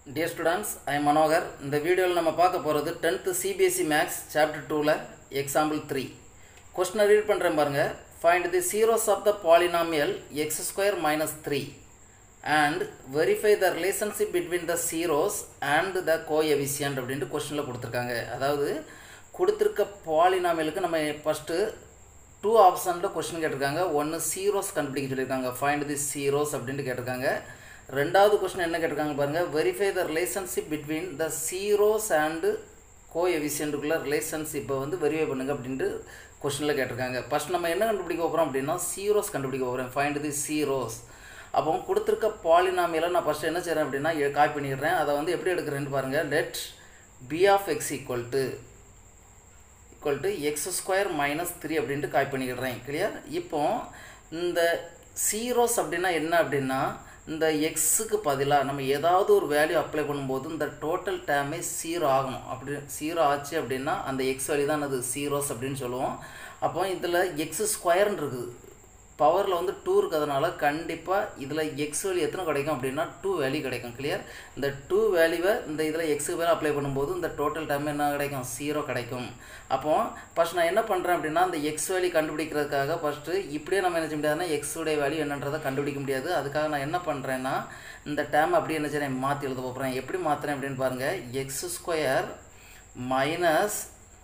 dear students ஐ மனோகர் இந்த வீடியோவில் நம்ம பார்க்க போகிறது டென்த்து சிபிஎஸ்சி மேக்ஸ் சாப்டர் டூவில் எக்ஸாம்பிள் த்ரீ கொஸ்டினை ரீட் பண்ணுறேன் பாருங்கள் find the zeros of the polynomial x square minus three and verify the relationship between the zeros and the coefficient அப்படின்ட்டு கொஸ்டினில் கொடுத்துருக்காங்க அதாவது கொடுத்துருக்க பாலினாமியலுக்கு நம்ம ஃபஸ்ட்டு டூ ஆப்ஷனில் கொஸ்டின் கேட்டிருக்காங்க ஒன்று சீரோஸ் கண்டுபிடிக்க சொல்லியிருக்காங்க ஃபைண்ட் தி சீரோஸ் அப்படின்ட்டு கேட்டிருக்காங்க ரெண்டாவது கொஸ்டின் என்ன கேட்டிருக்காங்க பாருங்கள் verify the relationship between the zeros and கோ எவிசியன்ட்டுக்குள்ள ரிலேஷன்ஷிப்பை வந்து வெரிஃபை பண்ணுங்க அப்படின்ட்டு கொஸ்டினில் கேட்டிருக்காங்க ஃபஸ்ட் நம்ம என்ன கண்டுபிடிக்க போகிறோம் அப்படின்னா சீரோஸ் கண்டுபிடிக்க போகிறேன் ஃபைண்ட் தி சீரோஸ் அப்போ கொடுத்துருக்க பாலினாமியில் நான் ஃபஸ்ட்டு என்ன செய்கிறேன் அப்படின்னா காப்பி பண்ணிடுறேன் அதை வந்து எப்படி எடுக்கிறேன்னு பாருங்கள் let p of x equal to equal to x square minus three அப்படின்ட்டு காப்பி பண்ணிக்கிடுறேன் கிளியர் இப்போ இந்த சீரோஸ் அப்படின்னா என்ன அப்படின்னா இந்த எக்ஸுக்கு பதிலாக நம்ம ஏதாவது ஒரு வேல்யூ அப்ளை பண்ணும்போது இந்த டோட்டல் டேமே ஜீரோ ஆகணும் அப்படி ஜீரோ ஆச்சு அப்படின்னா அந்த எக்ஸ் வேல்யூ தான் அது சீரோஸ் அப்படின்னு சொல்லுவோம் அப்போ இதில் எக்ஸ் ஸ்கொயர்னு இருக்குது பவரில் வந்து டூ இருக்கிறதுனால கண்டிப்பாக இதில் எக்ஸ் வேல்யூ எத்தனை கிடைக்கும் அப்படின்னா டூ வேல்யூ கிடைக்கும் கிளியர் இந்த டூ வேல்யூவை இந்த இதில் எக்ஸுக்கு வேலை அப்ளை பண்ணும்போது இந்த டோட்டல் டைம் என்ன கிடைக்கும் ஜீரோ கிடைக்கும் அப்போ ஃபஸ்ட் நான் என்ன பண்ணுறேன் அப்படின்னா அந்த எக்ஸ் வேல்யூ கண்டுபிடிக்கிறதுக்காக ஃபஸ்ட்டு இப்படியே நம்ம என்ன செய்ய முடியாதுன்னா எக்ஸுடைய வேல்யூ என்னன்றதை கண்டுபிடிக்க முடியாது அதுக்காக நான் என்ன பண்ணுறேன்னா இந்த டேம் அப்படியே என்ன செய்கிறேன் மாற்றி எழுத போகிறேன் எப்படி மாற்றுறேன் அப்படின்னு பாருங்கள் x square minus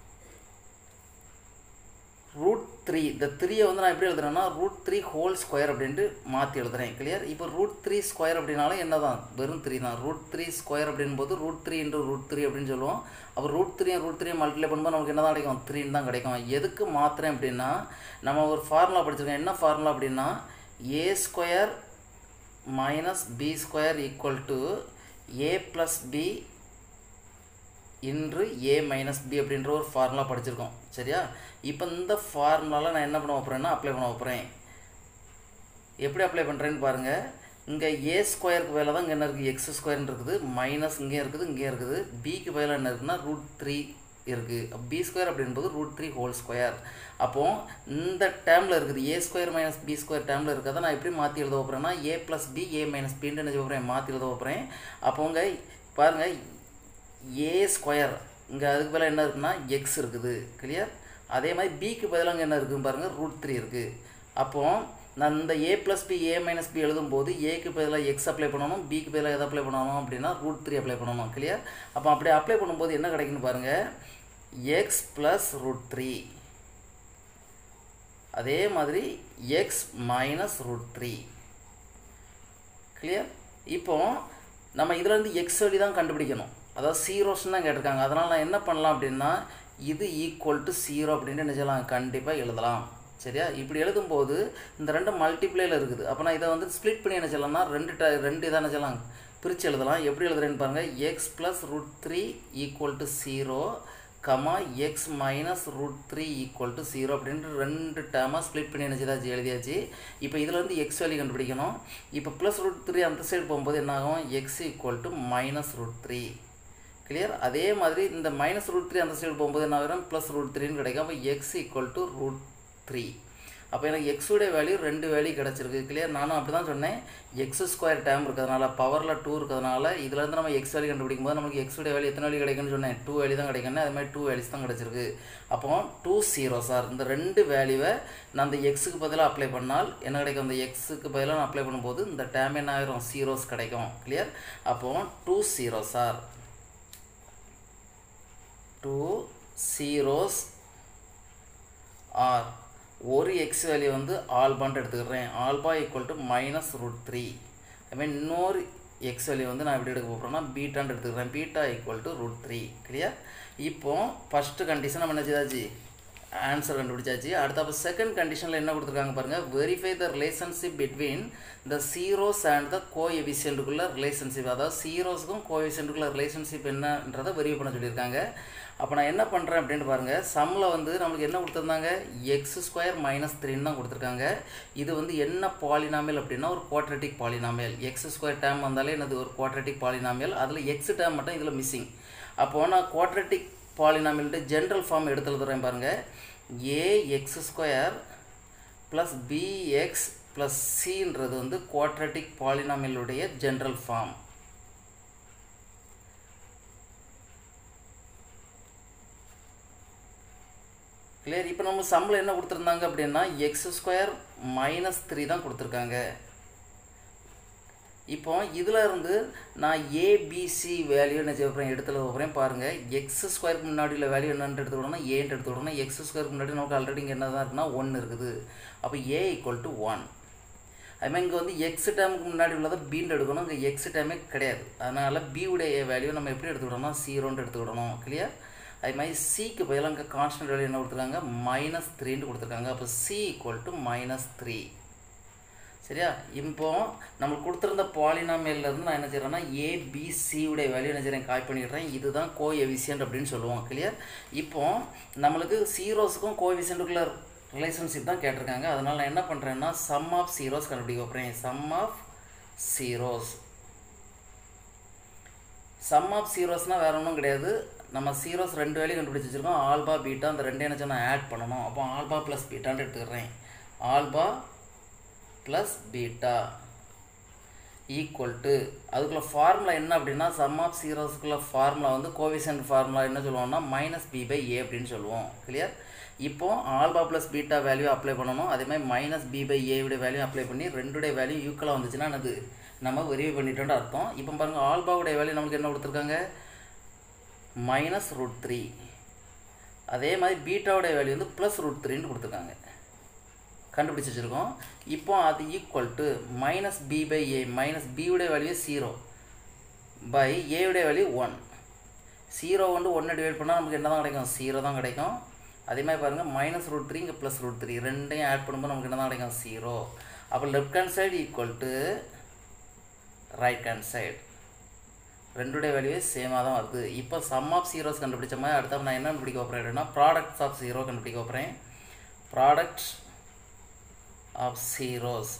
root three இந்த த்ரீயை வந்து நான் எப்படி எழுதுறேன்னா ரூட் த்ரீ ஹோல் ஸ்கொயர் அப்படின்ட்டு மாற்றி எழுதுறேன் கிளியர் இப்போ ரூட் த்ரீ ஸ்கொயர் அப்படின்னாலும் என்ன தான் வெறும் த்ரீ தான் ரூட் த்ரீ ஸ்கொயர் அப்படின் போது root three into root three அப்படின்னு சொல்லுவோம் அப்போ root three root three multiply பண்ணும்போது நமக்கு என்ன தான் கிடைக்கும் த்ரீன்னு தான் கிடைக்கும் எதுக்கு மாற்றுறேன் அப்படின்னா நம்ம ஒரு ஃபார்முலா படிச்சிருக்கோம் என்ன ஃபார்முலா அப்படின்னா a square minus b square equal to a plus b into a minus B அப்படின்ற ஒரு ஃபார்முலா படிச்சிருக்கோம் சரியா இப்போ இந்த ஃபார்முலாவில் நான் என்ன பண்ண போகிறேன்னா அப்ளை பண்ண போகிறேன் எப்படி அப்ளை பண்ணுறேன்னு பாருங்கள் இங்கே ஏ ஸ்கொயருக்கு பதிலாக தான் இங்கே என்ன இருக்குது எக்ஸ் ஸ்கொயர்னு இருக்குது மைனஸ் இங்கேயும் இருக்குது இங்கேயும் இருக்குது பிக்கு பதிலாக என்ன இருக்குன்னா ரூட் த்ரீ இருக்குது பி ஸ்கொயர் அப்படின்போது ரூட் த்ரீ ஹோல் ஸ்கொயர் அப்போது இந்த டேர்மில் இருக்குது a square minus b square டேர்மில் இருக்கிறத நான் எப்படி மாற்றி எழுத போகிறேன்னா a plus b a minus பின்ட்டு என்ன போகிறேன் மாற்றி எழுத போகிறேன் அப்போங்க பாருங்கள் ஏ ஸ்கொயர் இங்கே அதுக்கு பதிலாக என்ன இருக்குன்னா எக்ஸ் இருக்குது கிளியர் அதே மாதிரி பிக்கு பதிலாக அங்கே என்ன இருக்குதுன்னு பாருங்கள் ரூட் த்ரீ இருக்குது அப்போது நான் இந்த a plus b a minus b எழுதும்போது ஏக்கு பதிலாக எக்ஸ் அப்ளை பண்ணணும் பிக்கு பதிலாக எதை அப்ளை பண்ணணும் அப்படின்னா ரூட் த்ரீ அப்ளை பண்ணணும் கிளியர் அப்போ அப்படி அப்ளை பண்ணும்போது என்ன கிடைக்குன்னு பாருங்கள் எக்ஸ் ப்ளஸ் ரூட் த்ரீ அதே மாதிரி x minus root three clear இப்போ நம்ம இதிலேருந்து எக்ஸ் வழி தான் கண்டுபிடிக்கணும் அதாவது சீரோஸ்ன்னு தான் கேட்டிருக்காங்க அதனால் நான் என்ன பண்ணலாம் அப்படின்னா இது ஈக்குவல் டு ஜீரோ அப்படின்ட்டு என்ன செய்யலாம் கண்டிப்பாக எழுதலாம் சரியா இப்படி எழுதும்போது இந்த ரெண்டு மல்டிப்ளேயில் இருக்குது அப்போ நான் இதை வந்து ஸ்ப்ளிட் பண்ணி என்ன செய்யலாம்னா ரெண்டு ட ரெண்டு இதாக என்ன செய்யலாம் பிரித்து எழுதலாம் எப்படி எழுதுறேன்னு பாருங்கள் x plus root three equal to zero comma x minus root three equal to zero அப்படின்ட்டு ரெண்டு டேமாக ஸ்ப்ளிட் பண்ணி என்ன செய்தாச்சு எழுதியாச்சு இப்போ இதில் வந்து எக்ஸ் வேல்யூ கண்டுபிடிக்கணும் இப்போ ப்ளஸ் ரூட் த்ரீ அந்த சைடு போகும்போது என்ன ஆகும் x equal to minus root three clear அதே மாதிரி இந்த மைனஸ் ரூட் த்ரீ அந்த சைடு போகும்போது என்ன ஆகிரும் ப்ளஸ் ரூட் த்ரீன்னு கிடைக்கும் அப்போ x equal to root three அப்போ எனக்கு எக்ஸுடைய வேல்யூ ரெண்டு வேல்யூ கிடச்சிருக்கு கிளியர் நானும் அப்படி தான் சொன்னேன் எக்ஸ் ஸ்கொயர் டைம் இருக்கிறதுனால பவரில் டூ இருக்கிறதுனால இதுலேருந்து நம்ம எக்ஸ் வேல்யூ கண்டுபிடிக்கும் போது நமக்கு எக்ஸுடைய வேல்யூ எத்தனை வேல்யூ கிடைக்குன்னு சொன்னேன் டூ வேல்யூ தான் கிடைக்கணும் அது மாதிரி டூ வேல்யூஸ் தான் கிடச்சிருக்கு அப்போ டூ ஜீரோ சார் இந்த ரெண்டு வேல்யூவை நான் அந்த எக்ஸுக்கு பதிலாக அப்ளை பண்ணால் என்ன கிடைக்கும் அந்த எக்ஸுக்கு பதிலாக நான் அப்ளை பண்ணும்போது இந்த டேம் என்ன ஆயிரும் ஜீரோஸ் கிடைக்கும் கிளியர் அப்போது two zero sir two zeros are ஒரு எக்ஸ் வேல்யூ வந்து ஆல்பான்ட்டு எடுத்துக்கிறேன் alpha equal to minus root three I mean இன்னொரு எக்ஸ் வேல்யூ வந்து நான் எப்படி எடுக்க போகிறேன்னா பீட்டான்னு எடுத்துக்கிறேன் beta equal to root three clear இப்போ ஃபஸ்ட்டு கண்டிஷன் நம்ம என்ன செய்தாச்சு ஆன்சர் கண்டுபிடிச்சாச்சு அடுத்த அப்போ செகண்ட் கண்டிஷனில் என்ன கொடுத்துருக்காங்க பாருங்கள் verify the relationship between the zeros and the கோ எபிசியன்ட்டுக்குள்ள ரிலேஷன்ஷிப் அதாவது சீரோஸுக்கும் கோ எபிசியன்ட்டுக்குள்ள ரிலேஷன்ஷிப் என்னன்றதை வெரிஃபை பண்ண சொல்லியிருக்காங்க அப்போ நான் என்ன பண்ணுறேன் அப்படின்ட்டு பாருங்கள் சம்மில் வந்து நம்மளுக்கு என்ன கொடுத்துருந்தாங்க எக்ஸ் ஸ்கொயர் மைனஸ் த்ரீன்னு தான் கொடுத்துருக்காங்க இது வந்து என்ன பாலினாமியல் அப்படின்னா ஒரு quadratic polynomial x square term வந்தாலே என்னது ஒரு குவாட்ரட்டிக் பாலினாமியல் அதில் எக்ஸ் டேம் மட்டும் இதில் மிஸ்ஸிங் அப்போது நான் குவாட்ரட்டிக் பாலினாமியல்ட்டு ஜென்ரல் ஃபார்ம் எடுத்து எழுதுறேன் பாருங்கள் a x square plus b x plus சின்றது வந்து குவாட்ரட்டிக் பாலினாமியலுடைய ஜென்ரல் ஃபார்ம் கிளியர் இப்போ நம்ம சம்பளம் என்ன கொடுத்துருந்தாங்க அப்படின்னா எக்ஸ் ஸ்கொயர் மைனஸ் த்ரீ தான் கொடுத்துருக்காங்க இப்போ இதில் இருந்து நான் ஏபிசி வேல்யூ என்ன செய்ய போகிறேன் எடுத்துல போகிறேன் பாருங்கள் எக்ஸ் ஸ்கொயருக்கு முன்னாடி உள்ள வேல்யூ என்னன்னு எடுத்துக்கிட்டோம்னா ஏன்ட்டு எடுத்துக்கிட்டோம்னா எக்ஸ் ஸ்கொயருக்கு முன்னாடி நமக்கு ஆல்ரெடி இங்கே என்ன தான் இருக்குன்னா ஒன்று இருக்குது அப்போ ஏ ஈக்குவல் டு ஒன் அதுமாதிரி இங்கே வந்து எக்ஸ் டேமுக்கு முன்னாடி உள்ளதை பீன்னு எடுக்கணும் இங்கே எக்ஸ் டேமே கிடையாது அதனால் பியுடைய வேல்யூ நம்ம எப்படி எடுத்துக்கிட்டோம்னா ஜீரோன்ட்டு எடுத்துக்கிடணும் கிளியர் அது மாதிரி சிக்கு பதிலாக இங்கே கான்ஸ்டன்ட் வேல்யூ என்ன கொடுத்துருக்காங்க மைனஸ் த்ரீன்ட்டு கொடுத்துருக்காங்க அப்போ c equal to minus three சரியா இப்போ நம்மளுக்கு கொடுத்துருந்த பாலினாமியல்லேருந்து நான் என்ன செய்கிறேன்னா ஏபிசியுடைய வேல்யூ என்ன செய்கிறேன் காய் பண்ணிடுறேன் இதுதான் கோ எவிசியன்ட் அப்படின்னு சொல்லுவோம் கிளியர் இப்போ நம்மளுக்கு சீரோஸுக்கும் கோ எவிசியன்ட்டுக்குள்ள ரிலேஷன்ஷிப் தான் கேட்டிருக்காங்க அதனால் நான் என்ன பண்ணுறேன்னா சம் ஆஃப் சீரோஸ் கண்டுபிடிக்க போகிறேன் sum of zeros sum of சீரோஸ்னால் வேறு ஒன்றும் கிடையாது நம்ம சீரோஸ் ரெண்டு வேலையும் கண்டுபிடிச்சி வச்சுருக்கோம் ஆல்பா பீட்டா அந்த ரெண்டு என்ன நான் ஆட் பண்ணணும் அப்போ ஆல்பா ப்ளஸ் பீட்டான்னு எடுத்துக்கிறேன் alpha plus beta equal to அதுக்குள்ள ஃபார்முலா என்ன அப்படின்னா சம் ஆஃப் சீரோஸ்க்குள்ள ஃபார்முலா வந்து கோவிசன்ட் ஃபார்முலா என்ன சொல்லுவோம்னா மைனஸ் பி பை ஏ அப்படின்னு சொல்லுவோம் கிளியர் இப்போ alpha plus beta value apply பண்ணணும் அதே மாதிரி மைனஸ் பி பை ஏவுடைய வேல்யூ அப்ளை பண்ணி ரெண்டுடைய வேல்யூ ஈக்குவலாக வந்துச்சுன்னா அது நம்ம வெரிஃபை பண்ணிட்டோம்னு அர்த்தம் இப்போ பாருங்கள் ஆல்பாவுடைய வேல்யூ நமக்கு என்ன கொடுத்துருக்காங்க மைனஸ் ரூட் த்ரீ அதே மாதிரி பீட்டாவுடைய வேல்யூ வந்து ப்ளஸ் ரூட் த்ரீன்னு கொடுத்துருக்காங்க கண்டுபிடிச்சி வச்சுருக்கோம் இப்போ அது equal to minus b by a minus பியுடைய வேல்யூ ஜீரோ பை ஏவுடைய வேல்யூ ஒன் ஜீரோ வந்து ஒன்று டிவைட் பண்ணால் நமக்கு என்ன தான் கிடைக்கும் ஜீரோ தான் கிடைக்கும் அதே மாதிரி பாருங்கள் மைனஸ் ரூட் த்ரீ இங்கே ப்ளஸ் ரூட் த்ரீ ரெண்டையும் ஆட் பண்ணும்போது நமக்கு என்ன தான் கிடைக்கும் ஜீரோ அப்போ left hand side equal to right hand side ரெண்டுடைய வேல்யூ சேமாக தான் வருது இப்போ சம் ஆஃப் ஜீரோஸ் கண்டுபிடிச்ச மாதிரி அடுத்த நான் என்ன கண்டுபிடிக்க போகிறேன் அப்படின்னா ப்ராடக்ட்ஸ் ஆஃப் ஜீரோ கண்டுபிடிக்க போகிறேன் product of zeros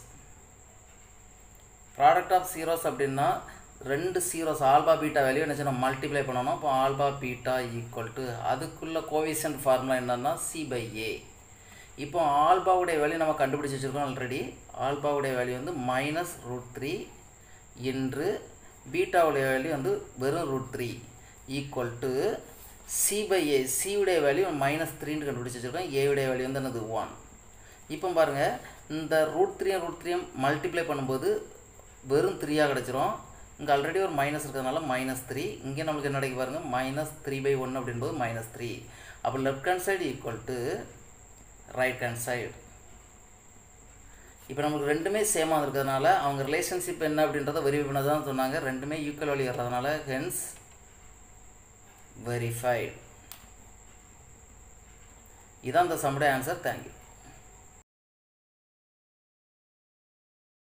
product of zeros அப்படின்னா ரெண்டு ஜீரோஸ் ஆல்பா பீட்டா வேல்யூ என்ன செய்யணும் மல்டிப்ளை பண்ணணும் இப்போ ஆல்பா பீட்டா ஈக்குவல் டு அதுக்குள்ள கோவிஷன் ஃபார்முலா என்னன்னா சி பை ஏ இப்போ ஆல்பாவுடைய வேல்யூ நம்ம கண்டுபிடிச்சி வச்சுருக்கோம் ஆல்ரெடி ஆல்பாவுடைய வேல்யூ வந்து மைனஸ் ரூட் த்ரீ இன்று பீட்டாவுடைய வேல்யூ வந்து வெறும் root three equal to c by a சியுடைய வேல்யூ மைனஸ் த்ரீன்னு கண்டுபிடிச்சி வச்சுருக்கோம் ஏவுடைய வேல்யூ வந்து என்னது ஒன் இப்போ பாருங்கள் இந்த ரூட் த்ரீயும் ரூட் த்ரீயும் மல்டிப்ளை பண்ணும்போது வெறும் த்ரீயாக கிடச்சிரும் இங்கே ஆல்ரெடி ஒரு மைனஸ் இருக்கிறதுனால மைனஸ் த்ரீ இங்கே நம்மளுக்கு என்ன கிடைக்க பாருங்கள் மைனஸ் த்ரீ பை ஒன் அப்படின்போது மைனஸ் த்ரீ அப்போ left hand side equal to right hand side இப்போ நமக்கு ரெண்டுமே சேமாக இருக்கிறதுனால அவங்க ரிலேஷன்ஷிப் என்ன அப்படின்றத வெரிஃபை பண்ண தான் சொன்னாங்க ரெண்டுமே ஈக்குவல் வழி வர்றதுனால ஹென்ஸ் வெரிஃபைட் இதான் இந்த சம்முடைய ஆன்சர் தேங்க்யூ